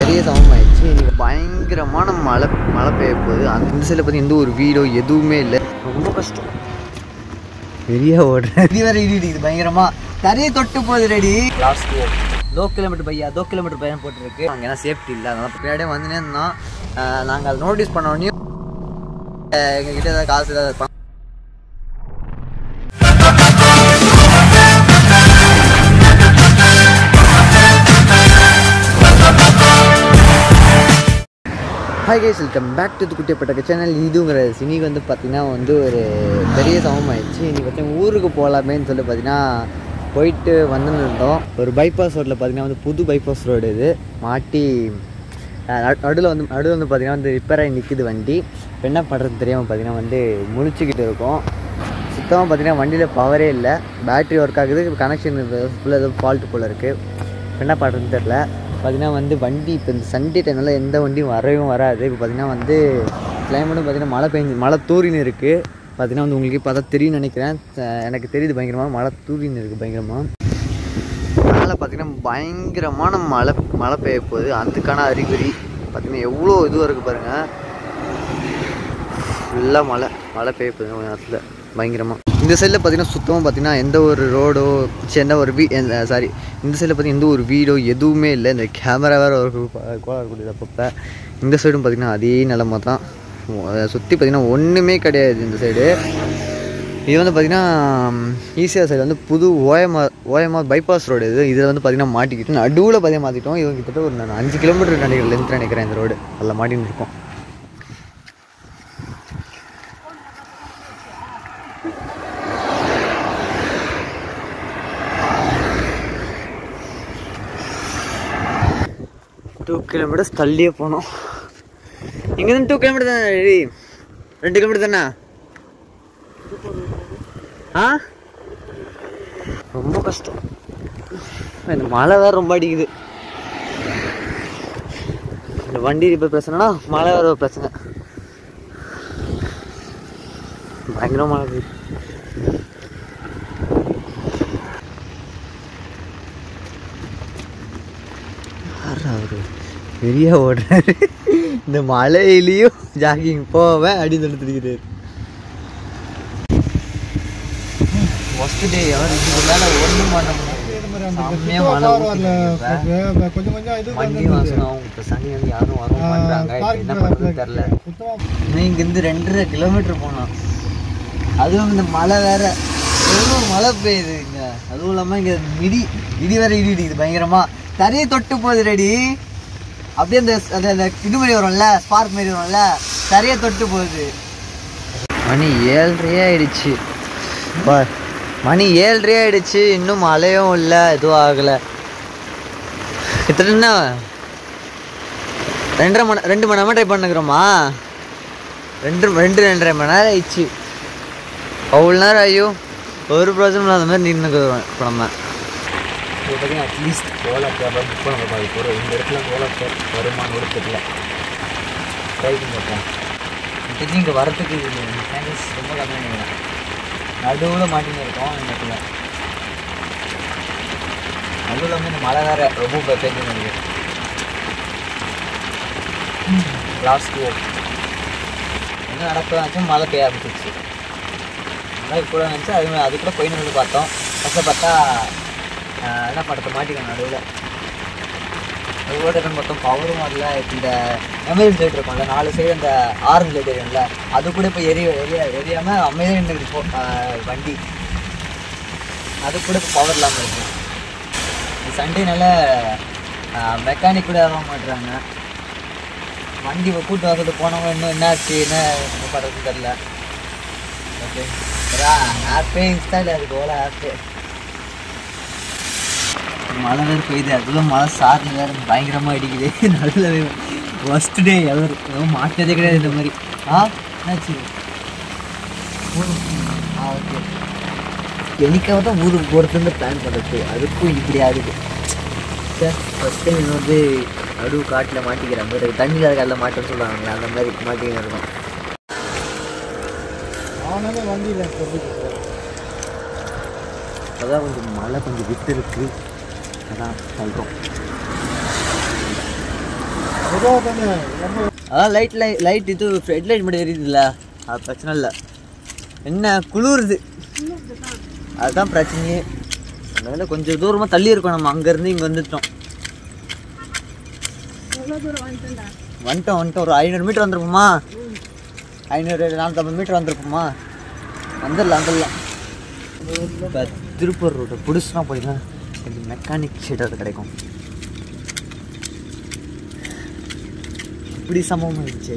பெரிய சமம் ஆயிடுச்சு இன்னைக்கு பயங்கரமான மழை மழை பெய்ய போகுது அந்த இந்த சைடில் பார்த்தி எந்த ஒரு வீடோ எதுவுமே இல்லை ரொம்ப கஷ்டம் பெரிய ஓடுற இது வேற இடி இடிக்குது பயங்கரமா தரையை தொட்டு போகுது ரெடி லாஸ்ட் லோ கிலோமீட்டர் பையா தோ கிலோமீட்டர் பையன் போட்டுருக்கு அங்கே ஏன்னா சேஃப்டி இல்லை அதனால பின்னாடியே வந்துனே இருந்தோம் நாங்கள் அதை நோட்டீஸ் பண்ண உடனே எங்ககிட்ட ஏதாவது காசு ஏதாவது பணம் hi guys welcome back to குட்டியப்பட்ட சேனல் இதுங்கிற சினிக்கு வந்து பார்த்திங்கன்னா வந்து ஒரு பெரிய சமம் ஆயிடுச்சு இன்றைக்கி பார்த்தீங்கன்னா ஊருக்கு போகலாமேன்னு சொல்லி பார்த்தீங்கன்னா போயிட்டு வந்துன்னு இருந்தோம் ஒரு பைபாஸ் ரோட்டில் பார்த்தீங்கன்னா வந்து புது பைபாஸ் ரோடு இது மாட்டி நடுவில் வந்து நடுவில் வந்து பார்த்திங்கன்னா வந்து ரிப்பேர் ஆகி நிற்குது வண்டி இப்ப என்ன பண்ணுறது தெரியாமல் பார்த்தீங்கன்னா வந்து முழிச்சுக்கிட்டு இருக்கோம் சுத்தமாக பார்த்தீங்கன்னா வண்டியில் பவரே இல்லை பேட்ரி ஒர்க் ஆகுது கனெக்ஷன் ஃபுல்லாக ஏதோ ஃபால்ட்டு போல் இருக்குது என்ன பண்ணுறதுன்னு தெரில பார்த்தீங்கன்னா வந்து வண்டி இப்போ இந்த சண்டே டைம்னால எந்த வண்டியும் வரவும் வராது இப்போ பார்த்தீங்கன்னா வந்து கிளைமேட்டும் பார்த்தீங்கன்னா மழை பெஞ்சு மழை தூரின்னு இருக்குது பார்த்தீங்கன்னா வந்து உங்களுக்கு பார்த்தா தெரியும்னு நினைக்கிறேன் அஹ் எனக்கு தெரியுது பயங்கரமாக மழை தூரின்னு இருக்குது பயங்கரமாக அதனால் பார்த்தீங்கன்னா பயங்கரமான மழை மழை பெய்ய போகுது அதுக்கான அறிகுறி பார்த்தீங்கன்னா எவ்வளோ இதுவாக இருக்குது பாருங்கள் ஃபுல்லாக மழை மழை பெய்ய போகுது கொஞ்ச நேரத்தில் பயங்கரமாக இந்த சைடில் பார்த்தீங்கன்னா சுத்தமாக பார்த்தீங்கன்னா எந்த ஒரு ரோடோ ச்சே, எந்த ஒரு வீ சாரி இந்த சைடில் பார்த்தீங்கன்னா எந்த ஒரு வீடோ எதுவுமே இல்லை இந்த கேமரா வேறு ஒரு கோளாறு கொடுக்குது அப்பப்போ இந்த சைடும் பார்த்தீங்கன்னா அதே நிலமை தான் சுற்றி பார்த்தீங்கன்னா ஒன்றுமே கிடையாது இந்த சைடு இது வந்து பார்த்தீங்கன்னா ஈசிஆர் சைடு வந்து புது ஓஎம்ஆர் ஓஎம்ஆர் பைபாஸ் ரோடு இது இதில் வந்து பார்த்தீங்கன்னா மாட்டிக்கிட்டு நடுவில் பார்த்தீங்கன்னா மாற்றிட்டோம் இது கிட்டத்தட்ட ஒரு நான் அஞ்சு கிலோமீட்டர் நினைக்கிறேன் லென்த் நினைக்கிறேன் இந்த ரோடு அதில் மாட்டின்னு இருக்கோம் டூ கிலோமீட்டர்ஸ் தள்ளியே போனோம் இங்கேருந்து டூ கிலோமீட்டர் தானே ரெடி ரெண்டு கிலோமீட்டர் தானே ஆ ரொம்ப கஷ்டம் இந்த மழை வேற ரொம்ப அடிக்குது இந்த வண்டி ரிப்பேர் பிரச்சனைனா மழை வேற ஒரு பிரச்சனை பயங்கர மழை பெய்யுது யாரா அவரு பெரிய ஓடுறாரு இந்த மழையிலையும் ஜாகிங் போவேன் அப்படின்னு சொல்லி தெரிகிறாரு ஃபஸ்ட் டே எவர் இதுக்கு மேலே ஒன்றும் பண்ண முடியாது செம்மையா மழை ஊத்திட்டு இருக்கு கொஞ்சம் கொஞ்சம் இது இப்ப. வண்டி வாசனம் இப்போ சனி வந்து யாரும் வரவும் பண்ணுறாங்க இப்போ என்ன பண்ணுறது தெரில இன்னும் இங்கேருந்து ரெண்டரை கிலோமீட்டர் போனோம் அதுவும் இந்த மழை வேற எவ்வளோ மழை பெய்யுது இங்க அதுவும் இல்லாமல் இங்கே இடி இடி வேற இடி இடிக்குது பயங்கரமா தரையை தொட்டு போகுது ரெடி அப்படியே அந்த அந்த அந்த இது மாதிரி வரும்ல ஸ்பார்க் மாதிரி வரும்ல தரையை தொட்டு போகுது மணி ஏழ்ரையே ஆயிடுச்சு பா மணி ஏழ்ரையே ஆயிடுச்சு இன்னும் மழையும் இல்லை எதுவும் ஆகலை எத்தனை ரெண்டரை மணி ரெண்டு மணி நேரம் ட்ரை பண்ணுக்கிறோமா ரெண்டு ரெண்டு ரெண்டரை மணி நேரம் ஆயிடுச்சு அவ்வளோ நேரம் ஐயோ ஒரு ப்ரோஜனம் இல்லாத மாதிரி நின்றுக்குறோம் இப்போ நம்ம இப்போ பார்த்தீங்கன்னா அட்லீஸ்ட் ஓலா கேப் புக் பண்ண மாதிரி போகிறோம் இந்த இடத்துல ஓலா கேப் வருமானு கூட தெரியல ட்ரை பண்ணி பார்ப்போம் தெரிஞ்சு இங்கே வரத்துக்கு சான்சஸ் ரொம்ப கம்மியாக நினைக்கிறேன் நடுவில் மாட்டின்னு இருக்கோம் இந்த இடத்துல நடுவில் வந்து இந்த மழை வேற ரொம்ப பெய்யுது நினைக்கிறேன் லாஸ்ட் இயர் என்ன நடக்கும் மழை பெய்ய ஆரம்பிச்சிச்சு மழை கூட நினச்சி அது அது கூட போயின்னு வந்து பார்த்தோம் ஃபஸ்ட்டில் பார்த்தா ஆஹ், என்ன படத்தை மாட்டிக்கணும் நடுவில் அதோட என்ன மொத்தம் பவரும் வரல இப்ப இந்த எமர்ஜென்சி லைட் இருக்கும்ல நாலு சைடு அந்த ஆரஞ்சு லைட் எரியும்ல அது கூட இப்போ எரிய எரிய எரியாமல் அமைதியாக நின்றுட்டு போ ஆஹ், வண்டி அது கூட இப்போ பவர் இல்லாமல் இருக்கு சண்டேனால மெக்கானிக் கூட வர மாட்டுறாங்க வண்டி இப்போ கூட்டு வசதி போனவங்க இன்னும் என்னாச்சு என்ன என்ன பண்ணுறதுன்னு தெரில ஓகே ஆப்பே இன்ஸ்டால் அதுக்கு ஓலா ஆப்பே மழை வேறு பெய்யுது அதுவும் மழை சாரல் வேறு பயங்கரமாக அடிக்குது நல்ல ஃபஸ்ட் டே எவர் மாட்டதே கிடையாது இந்த மாதிரி ஆ என்னாச்சு ஆ ஓகே எனக்காக தான் ஊருக்கு போகிறதுன்னு பிளான் பண்ணுறது அதுக்கும் இப்படி ஆகுது சார் ஃபஸ்ட் டைம் இன்னும் வந்து நடு காட்டில் மாட்டிக்கிற மாதிரி தண்ணி இல்லாத காட்டில் மாட்டேன்னு சொல்லுவாங்களே அந்த மாதிரி மாட்டிக்கின்னு இருக்கோம் அவனாலே வண்டியில் சொல்லிட்டு அதான் கொஞ்சம் மழை கொஞ்சம் விட்டு இருக்கு அதான் சொல்கிறோம் அதான் லைட் லைட் லைட் இது ஹெட்லைட் மட்டும் எரியுதுல்ல அது பிரச்சனை இல்லை என்ன குளிருது அதுதான் பிரச்சனையே அதனால கொஞ்சம் தூரமாக தள்ளி இருக்கோம் நம்ம அங்கேருந்து இங்கே வந்துட்டோம் வந்துட்டோம் வந்துட்டோம் ஒரு ஐநூறு மீட்டர் வந்துருப்போமா ஐநூறு நானூற்றம்பது மீட்டர் வந்துருப்போமா வந்துடலாம் வந்துடலாம் இப்போ திருப்பூர் ரோட்டை பிடிச்சுனா போயிடலாம் கொஞ்சம் மெக்கானிக் ஷீட் அது கிடைக்கும் இப்படி சம்பவம் ஆயிடுச்சு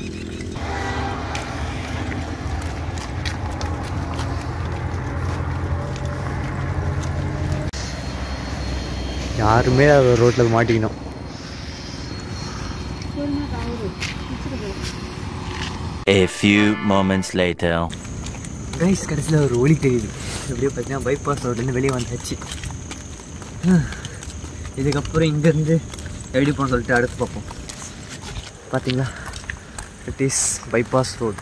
யாருமே அது ரோட்டில் மாட்டிக்கணும் A few moments later. Guys கடைசியில் ஒரு ஒளி தெரியுது எப்படியோ பார்த்தீங்கன்னா பைபாஸ் ரோட்லேருந்து வெளியே வந்தாச்சு இதுக்கப்புறம் இங்கேருந்து எப்படி போகணும்னு சொல்லிட்டு அடுத்து பார்ப்போம் பார்த்தீங்களா இட் இஸ் பைபாஸ் ரோட்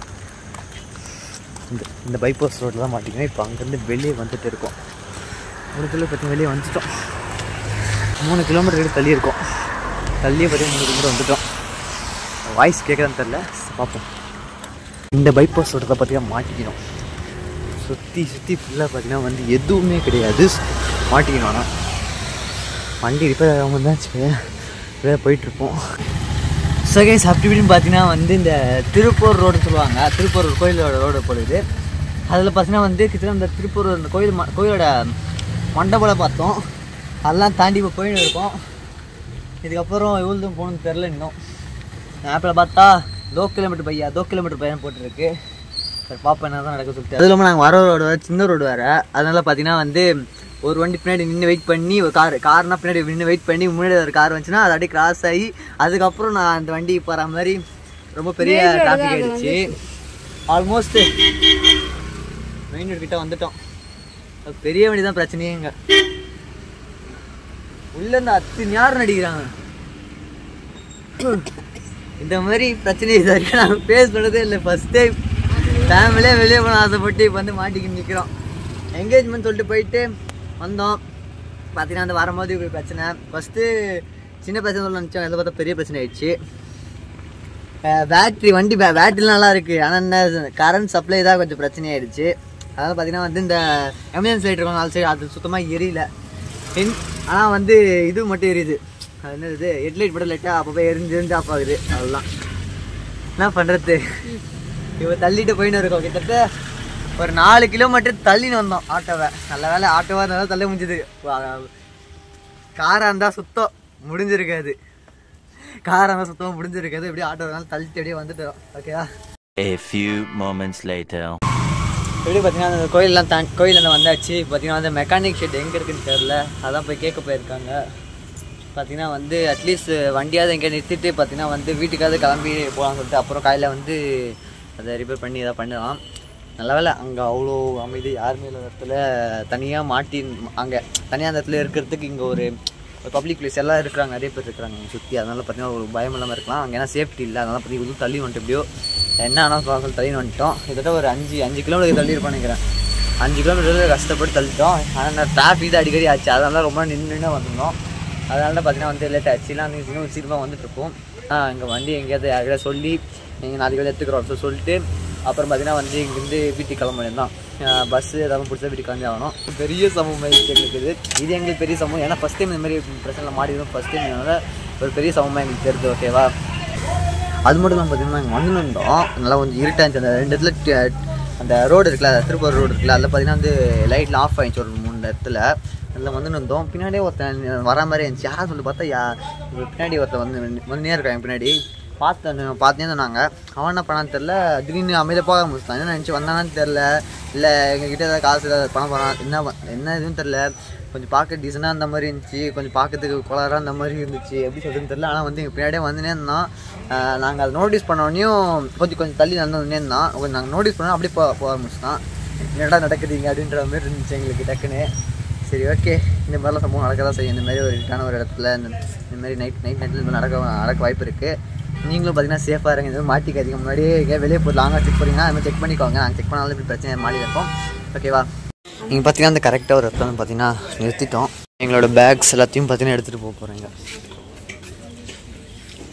இந்த இந்த பைபாஸ் ரோட்டில் தான் மாட்டிங்கன்னா இப்போ அங்கேருந்து வெளியே வந்துட்டு இருக்கோம் ஒரு கிலோ பற்றி வெளியே வந்துட்டோம் மூணு கிலோமீட்டர் கிட்ட தள்ளி இருக்கோம் தள்ளியே பார்த்தீங்கன்னா மூணு கிலோமீட்டர் வந்துட்டோம் வாய்ஸ் கேட்குதான்னு தெரில பார்ப்போம் இந்த பைபாஸ் ரோட்டை பார்த்தீங்கன்னா மாட்டிக்கணும் சுற்றி சுற்றி ஃபுல்லாக பார்த்தீங்கன்னா வந்து எதுவுமே கிடையாது மாட்டிக்கணும் ஆனால் வண்டி ரிப்பேர் ஆகாமல் தான் வேறு போயிட்டுருப்போம் ஸோ கைஸ் அப்படி இப்படின்னு பார்த்தீங்கன்னா வந்து இந்த திருப்பூர் ரோடு சொல்லுவாங்க திருப்பூர் கோயிலோட ரோடு போடுது அதில் பார்த்தீங்கன்னா வந்து கிட்டத்தட்ட இந்த திருப்பூர் இந்த கோயில் ம கோயிலோட மண்டபம் பார்த்தோம் அதெல்லாம் தாண்டி இப்போ போயின்னு இருக்கோம் இதுக்கப்புறம் எவ்வளோ தூரம் போகணும்னு தெரில இன்னும் ஆப்பில் பார்த்தா தோ கிலோமீட்டர் பையா தோ கிலோமீட்டர் பையன் போட்டுருக்கு சரி பாப்பா என்ன தான் நடக்க சொல்லிட்டு அது இல்லாமல் நாங்கள் வர ரோடு வேறு சின்ன ரோடு வேறு அதனால பார்த்தீங்கன்னா வந்து ஒரு வண்டி பின்னாடி நின்று வெயிட் பண்ணி ஒரு கார் கார்னா பின்னாடி நின்று வெயிட் பண்ணி முன்னாடி ஒரு கார் வந்துச்சுன்னா அது அப்படியே கிராஸ் ஆகி அதுக்கப்புறம் நான் அந்த வண்டி போகிற மாதிரி ரொம்ப பெரிய டிராஃபிக் ஆயிடுச்சு ஆல்மோஸ்ட் மெயின் ரோடு கிட்ட வந்துட்டோம் அது பெரிய வண்டி தான் பிரச்சனையே இங்கே உள்ள இருந்து அத்து ஞாரம் நடிக்கிறாங்க இந்த மாதிரி பிரச்சனை இது வரைக்கும் நாங்கள் ஃபேஸ் பண்ணதே இல்லை ஃபஸ்ட் டைம் ஃபேமிலியே வெளியே போன ஆசைப்பட்டு இப்போ வந்து மாட்டிக்கிட்டு நிற்கிறோம் என்கேஜ்மெண்ட் சொல்லிட்டு போயிட்டு வந்தோம் பார்த்தீங்கன்னா அந்த வரும்போது இப்படி பிரச்சனை ஃபஸ்ட்டு சின்ன பிரச்சனை சொல்ல நினச்சோம் எதை பார்த்தா பெரிய பிரச்சனை ஆயிடுச்சு பேட்ரி வண்டி பே பேட்டரிலாம் நல்லா இருக்குது ஆனால் என்ன கரண்ட் சப்ளை தான் கொஞ்சம் பிரச்சனை ஆயிடுச்சு அதாவது பார்த்தீங்கன்னா வந்து இந்த எமர்ஜென்சி லைட் இருக்கும் நாலு சைடு அது சுத்தமாக எரியல ஆனால் வந்து இது மட்டும் எரியுது அது என்னது ஹெட்லைட் மட்டும் லைட்டாக அப்பப்போ எரிஞ்சு எரிஞ்சு ஆஃப் ஆகுது அதெல்லாம் என்ன பண்ணுறது இப்போ தள்ளிட்டு போயின்னு இருக்கோம் கிட்டத்தட்ட ஒரு நாலு கிலோமீட்டர் தள்ளின்னு வந்தோம் ஆட்டோவை நல்ல வேலை ஆட்டோவாக இருந்தாலும் தள்ள முடிஞ்சது காராக இருந்தால் சுத்தம் முடிஞ்சிருக்காது காராக இருந்தால் சுத்தமாக முடிஞ்சிருக்காது எப்படியும் ஆட்டோ இருந்தாலும் தள்ளிட்டு அப்படியே வந்துட்டோம் ஓகேவா A few moments later. எப்படி பார்த்தீங்கன்னா அந்த கோயிலெலாம் தான் கோயிலில் வந்தாச்சு பார்த்தீங்கன்னா வந்து மெக்கானிக் ஷெட் எங்கே இருக்குன்னு தெரில அதான் போய் கேட்க போயிருக்காங்க பார்த்தீங்கன்னா வந்து அட்லீஸ்ட் வண்டியாவது எங்கே நிறுத்திட்டு பார்த்தீங்கன்னா வந்து வீட்டுக்காவது கிளம்பி போகலாம்னு சொல்லிட்டு அப்புறம் காலையில் வந்து அதை ரிப்பேர் பண்ணி எதாவது பண்ணலாம் நல்ல வேலை அங்கே அவ்வளோ அமைதி யாருமே இல்லாத இடத்துல தனியாக மாட்டி அங்கே தனியாக அந்த இடத்துல இருக்கிறதுக்கு இங்கே ஒரு ஒரு பப்ளிக் பிளேஸ் எல்லாம் இருக்கிறாங்க நிறைய பேர் இருக்கிறாங்க அங்கே சுற்றி அதனால பார்த்தீங்கன்னா ஒரு பயம் இல்லாமல் இருக்கலாம் அங்கே ஏன்னா சேஃப்டி இல்லை அதனால பற்றி கொஞ்சம் தள்ளி வந்துட்டு எப்படியோ என்ன ஆனால் சொல்லி தள்ளி வந்துட்டோம் கிட்டத்தட்ட ஒரு அஞ்சு அஞ்சு கிலோமீட்டர் தள்ளி இருப்போம் நினைக்கிறேன் அஞ்சு கிலோமீட்டர் கஷ்டப்பட்டு தள்ளிட்டோம் ஆனால் டிராஃபிக் தான் அடிக்கடி ஆச்சு அதனால ரொம்ப நின்று நின்று வந்திருந்தோம் அதனால தான் பார்த்தீங்கன்னா வந்து லேட் ஆச்சு இல்லை அந்த இன்னும் சீக்கிரமாக வந்துட்டு இருக்கோம் இங்கே வண்டி எங்கேயாவது யார்கிட்ட சொல்லி நீங்கள் நாளைக்கு வேலை எடுத்துக்கிறோம் சொல்லி சொல்லிட்டு அப்புறம் பார்த்தீங்கன்னா வந்து இங்கேருந்து வீட்டுக்கு கிளம்ப வேண்டியதான் பஸ்ஸு ஏதாவது பிடிச்சா வீட்டுக்கு கிளம்பி ஆகணும் பெரிய சமூகம் ஆயிடுச்சு எங்களுக்கு இது இது எங்களுக்கு பெரிய சமூகம் ஏன்னா ஃபஸ்ட் டைம் இந்த மாதிரி பிரச்சனை மாடிடும் ஃபஸ்ட் டைம் அதனால ஒரு பெரிய சமூகமாக எங்களுக்கு தெரியுது ஓகேவா அது மட்டும் இல்லாமல் பார்த்தீங்கன்னா நாங்கள் வந்து இருந்தோம் நல்லா கொஞ்சம் இருட்டாச்சு அந்த ரெண்டு இடத்துல ட- அந்த ரோடு இருக்குல்ல திருப்பூர் ரோடு இருக்குல்ல அதில் பார்த்தீங்கன்னா வந்து லைட்லாம் ஆஃப் ஆயிடுச்சு ஒரு மூணு இடத்துல அதில் வந்து இருந்தோம் பின்னாடியே ஒருத்தன் வர மாதிரி இருந்துச்சு யார் சொல்லி பார்த்தா யா இவரு பின்னாடி ஒருத்தன் வந்து வந்து இருக்காங்க பின்னாடி பார்த்தேன் பார்த்தே இருந்தாங்க அவன் என்ன பண்ணான்னு தெரில திடீர்னு அமைதியாக போக முடிச்சான் என்ன நினச்சி வந்தானான்னு தெரில இல்லை எங்ககிட்ட ஏதாவது காசு ஏதாவது பணம் பணம் என்ன ப- என்ன இதுன்னு தெரில கொஞ்சம் பார்க்க டீசெண்டாக அந்த மாதிரி இருந்துச்சு கொஞ்சம் பார்க்கறதுக்கு குளராக அந்த மாதிரி இருந்துச்சு எப்படி சொல்றதுன்னு தெரில ஆனால் வந்து எங்கள் பின்னாடியே வந்துனே இருந்தான் நாங்கள் அதை நோட்டீஸ் பண்ணோடனையும் கொஞ்சம் கொஞ்சம் தள்ளி நடந்து வந்துனே இருந்தான் கொஞ்சம் நாங்கள் நோட்டீஸ் பண்ணோம் அப்படியே போக போக ஆரம்பிச்சிட்டான் என்னடா நடக்குதுங்க அப்படின்ற மாதிரி இருந்துச்சு எங்களுக்கு டக்குன்னு சரி ஓகே இந்த மாதிரிலாம் சம்பவம் நடக்க தான் செய்யும் இந்த மாதிரி ஒரு இருட்டான ஒரு இடத்துல இந்த இந்த மாதிரி நைட் நைட் நைட்டில் இந்த மாதிரி நடக்க நடக்க வாய்ப்பு இருக்குது நீங்களும் பார்த்தீங்கன்னா சேஃபாக இருங்க இந்த மாதிரி மாட்டிக்காதீங்க முன்னாடியே எங்கேயா வெளியே போய் லாங்காக செக் பண்ணிங்கன்னா அது மாதிரி செக் பண்ணிக்கோங்க நாங்கள் செக் பண்ணாலும் இப்படி பிரச்சனை மாடி இருப்போம் ஓகேவா நீங்கள் பார்த்தீங்கன்னா அந்த கரெக்டாக ஒரு இடத்துல வந்து பார்த்தீங்கன்னா நிறுத்திட்டோம் எங்களோட பேக்ஸ் எல்லாத்தையும் பார்த்தீங்கன்னா எடுத்துகிட்டு போக போகிறீங்க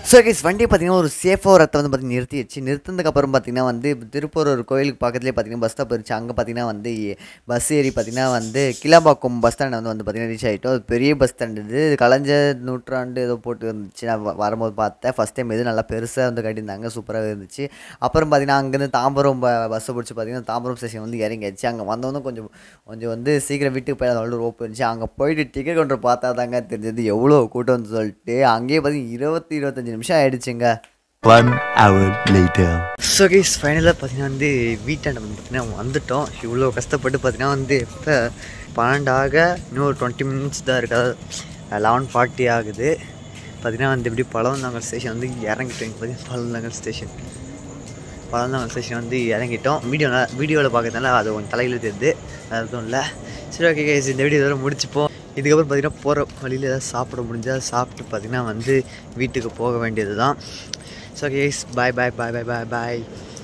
ஸோ கேஸ் வண்டியை பார்த்தீங்கன்னா ஒரு சேஃபாக ஒரு இடத்த வந்து பார்த்தீங்கன்னா நிறுத்திடுச்சு நிறுத்தினதுக்கப்புறம் பார்த்தீங்கன்னா வந்து திருப்பூர் ஒரு கோயிலுக்கு பக்கத்துலேயே பார்த்தீங்கன்னா பஸ் ஸ்டாப் இருந்துச்சு அங்கே பார்த்தீங்கன்னா வந்து பஸ் ஏறி பார்த்தீங்கன்னா வந்து கிளாம்பாக்கம் பஸ் ஸ்டாண்ட் வந்து வந்து பார்த்தீங்கன்னா ரீச் ஆகிட்டோம் அது பெரிய பஸ் ஸ்டாண்ட் இது கலைஞ்ச நூற்றாண்டு ஏதோ போட்டு இருந்துச்சு நான் வ- வரும்போது பார்த்தேன் ஃபஸ்ட் டைம் இது நல்லா பெருசாக வந்து கட்டியிருந்தாங்க சூப்பராக இருந்துச்சு அப்புறம் பார்த்தீங்கன்னா அங்கேருந்து தாம்பரம் பஸ்ஸை பிடிச்சி பார்த்தீங்கன்னா தாம்பரம் ஸ்டேஷன் வந்து இறங்கியாச்சு அங்கே வந்தவொன்னே கொஞ்சம் கொஞ்சம் வந்து சீக்கிரம் வீட்டுக்கு போய் அதோட ரோப் இருந்துச்சு அங்கே போயிட்டு டிக்கெட் கவுண்டர் பார்த்தா தாங்க தெரிஞ்சது எவ்வளோ கூட்டம்னு சொல்லிட்டு அங்கேயே பார்த்தீங்கன்னா இருபத்தி இருபத்தஞ்சு நிமிஷம் ஆயிடுச்சுங்க One hour later. So guys ஃபைனலாக பார்த்தீங்கன்னா வந்து வீட்டாண்ட வந்து பார்த்தீங்கன்னா வந்துட்டோம் இவ்வளோ கஷ்டப்பட்டு பார்த்தீங்கன்னா வந்து இப்போ பன்னெண்டாக இன்னும் ஒரு டுவெண்ட்டி மினிட்ஸ் தான் இருக்காது லெவன் ஃபார்ட்டி ஆகுது பார்த்தீங்கன்னா வந்து இப்படி பழவந்தாங்கல் ஸ்டேஷன் வந்து இறங்கிட்டோம் இங்கே பார்த்தீங்கன்னா பழவந்தாங்கல் ஸ்டேஷன் பழவந்தாங்கல் ஸ்டேஷன் வந்து இறங்கிட்டோம் வீடியோ வீடியோவில் பார்க்கறதுனால அது கொஞ்சம் தலையில் தெரியுது அது எதுவும் இல்லை சரி ஓகே கைஸ் இந்த வீடியோ இதோட முடிச்சுப்போம் இதுக்கப்புறம் பார்த்தீங்கன்னா போகிற வழியில் ஏதாவது சாப்பிட முடிஞ்சால் சாப்பிட்டு பார்த்தீங்கன்னா வந்து வீட்டுக்கு போக வேண்டியது தான் ஸோ கைஸ் பாய் பாய் பாய் பாய் பாய் பாய்